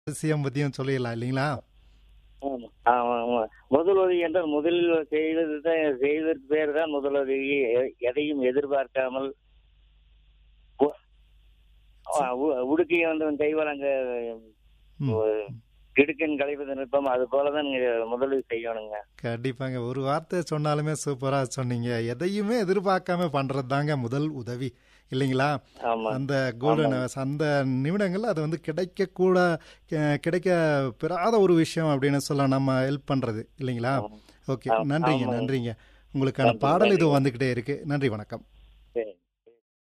அதிசயம் பத்தியும் சொல்லிடலாம் இல்லைங்களா ஆமா ஆமா ஆமா முதலுதவி என்றால் முதலில் செய்தது தான் செய்ததற்கு பேர் தான் முதலுதவி எ- எதையும் எதிர்பார்க்காமல் உ- ஆ, உ- உடுக்கையை வந்து கைவழங்க ம். கிடுக்கன் கலைவது நிற்போம் அது போலதான் நீங்க முதலுதவி செய்யணுங்க கண்டிப்பாங்க ஒரு வார்த்தை சொன்னாலுமே சூப்பரா சொன்னீங்க எதையுமே எதிர்பார்க்காம பண்றது தாங்க முதல் உதவி இல்லைங்களா ஆமா அந்த கோல்டன் அந்த நிமிடங்கள்ல அது வந்து கிடைக்க கூட கி- கிடைக்க பெறாத ஒரு விஷயம் அப்படின்னு சொல்ல நம்ம ஹெல்ப் பண்றது இல்லைங்களா ஓகே ஆமா. நன்றிங்க ஆமாங்க. நன்றிங்க உங்களுக்கான நன்றி, பாடல் இது நன்றி. வந்துகிட்டே இருக்கு நன்றி வணக்கம் சரி